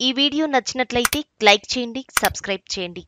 ఈ వీడియో నచ్చినట్లయితే లైక్ చేయండి సబ్స్క్రైబ్ చేయండి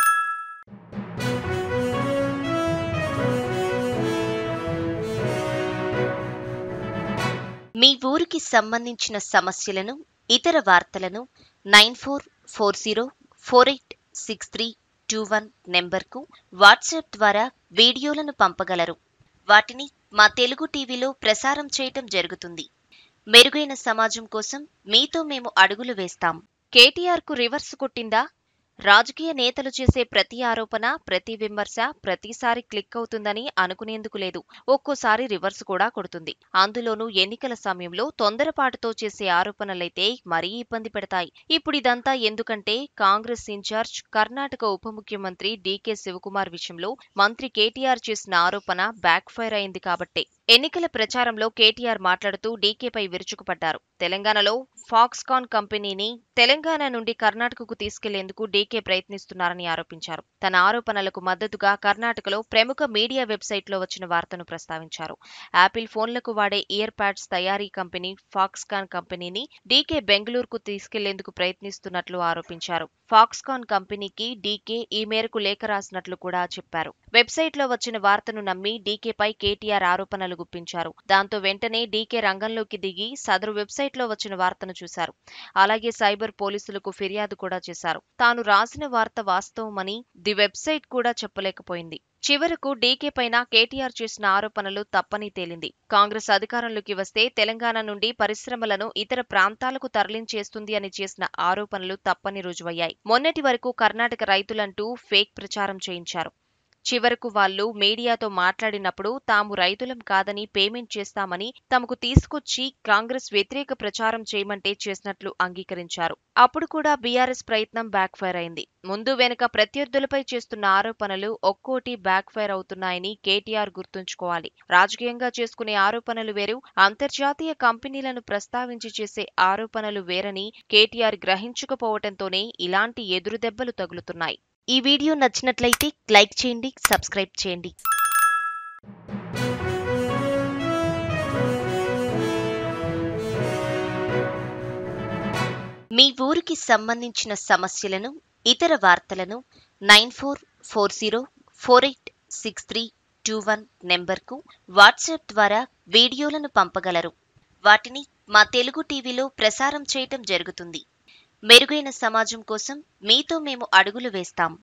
మీ ఊరికి సంబంధించిన సమస్యలను ఇతర వార్తలను nine four four zero four eight six three two one నెంబర్కు వాట్సాప్ ద్వారా వీడియోలను పంపగలరు వాటిని మా తెలుగు టీవీలో ప్రసారం చేయటం జరుగుతుంది మెరుగైన సమాజం కోసం మీతో మేము అడుగులు వేస్తాం కేటీఆర్ కు రివర్స్ కొట్టిందా రాజకీయ నేతలు చేసే ప్రతి ఆరోపణ ప్రతి విమర్శ ప్రతిసారి క్లిక్ అవుతుందని అనుకునేందుకు లేదు ఒక్కోసారి రివర్స్ కూడా కొడుతుంది అందులోనూ ఎన్నికల సమయంలో తొందరపాటుతో చేసే ఆరోపణలైతే మరీ ఇబ్బంది పెడతాయి ఇప్పుడు ఇదంతా ఎందుకంటే కాంగ్రెస్ ఇన్ఛార్జ్ కర్ణాటక ఉప ముఖ్యమంత్రి డీకే శివకుమార్ విషయంలో మంత్రి కేటీఆర్ చేసిన ఆరోపణ బ్యాక్ ఫైర్ అయింది కాబట్టే ఎన్నికల ప్రచారంలో కేటీఆర్ మాట్లాడుతూ డీకేపై విరుచుకుపడ్డారు తెలంగాణలో ఫాక్స్కాన్ కంపెనీని తెలంగాణ నుండి కర్ణాటకకు తీసుకెళ్లేందుకు డీకే ప్రయత్నిస్తున్నారని ఆరోపించారు తన ఆరోపణలకు మద్దతుగా కర్ణాటకలో ప్రముఖ మీడియా వెబ్సైట్లో వచ్చిన వార్తను ప్రస్తావించారు యాపిల్ ఫోన్లకు వాడే ఇయర్ ప్యాడ్స్ తయారీ కంపెనీ ఫాక్స్కాన్ కంపెనీని డీకే బెంగళూరుకు తీసుకెళ్లేందుకు ప్రయత్నిస్తున్నట్లు ఆరోపించారు ఫాక్స్కాన్ కంపెనీకి డీకే ఈ మేరకు లేఖ రాసినట్లు కూడా చెప్పారు వెబ్సైట్లో వచ్చిన వార్తను నమ్మి డీకేపై కేటీఆర్ ఆరోపణలు గుప్పించారు దాంతో వెంటనే డీకే రంగంలోకి దిగి సదరు వెబ్సైట్లో వచ్చిన వార్తను చూశారు అలాగే సైబర్ పోలీసులకు ఫిర్యాదు కూడా చేశారు తాను రాసిన వార్త వాస్తవమని ది వెబ్సైట్ కూడా చెప్పలేకపోయింది చివరకు డీకే పైన కేటీఆర్ చేసిన ఆరోపణలు తప్పని తేలింది కాంగ్రెస్ అధికారంలోకి వస్తే తెలంగాణ నుండి పరిశ్రమలను ఇతర ప్రాంతాలకు తరలించేస్తుంది అని చేసిన ఆరోపణలు తప్పని రుజువయ్యాయి మొన్నటి వరకు కర్ణాటక రైతులంటూ ఫేక్ ప్రచారం చేయించారు చివరకు వాళ్ళు మీడియాతో మాట్లాడినప్పుడు తాము రైతులం కాదని పేమెంట్ చేస్తామని తమకు తీసుకొచ్చి కాంగ్రెస్ వ్యతిరేక ప్రచారం చేయమంటే చేసినట్లు అంగీకరించారు అప్పుడు కూడా బీఆర్ఎస్ ప్రయత్నం బ్యాక్ ఫైర్ అయింది ముందు వెనుక ప్రత్యర్థులపై చేస్తున్న ఆరోపణలు ఒక్కోటి బ్యాక్ ఫైర్ అవుతున్నాయని కేటీఆర్ గుర్తుంచుకోవాలి రాజకీయంగా చేసుకునే ఆరోపణలు వేరు అంతర్జాతీయ కంపెనీలను ప్రస్తావించి చేసే ఆరోపణలు వేరని కేటీఆర్ గ్రహించకపోవటంతోనే ఇలాంటి ఎదురుదెబ్బలు తగులుతున్నాయి ఈ వీడియో నచ్చినట్లయితే లైక్ చేయండి సబ్స్క్రైబ్ చేయండి మీ ఊరికి సంబంధించిన సమస్యలను ఇతర వార్తలను nine four four zero four eight six three two one నెంబర్కు వాట్సాప్ ద్వారా వీడియోలను పంపగలరు వాటిని మా తెలుగు టీవీలో ప్రసారం చేయటం జరుగుతుంది మెరుగైన సమాజం కోసం మీతో మేము అడుగులు వేస్తాం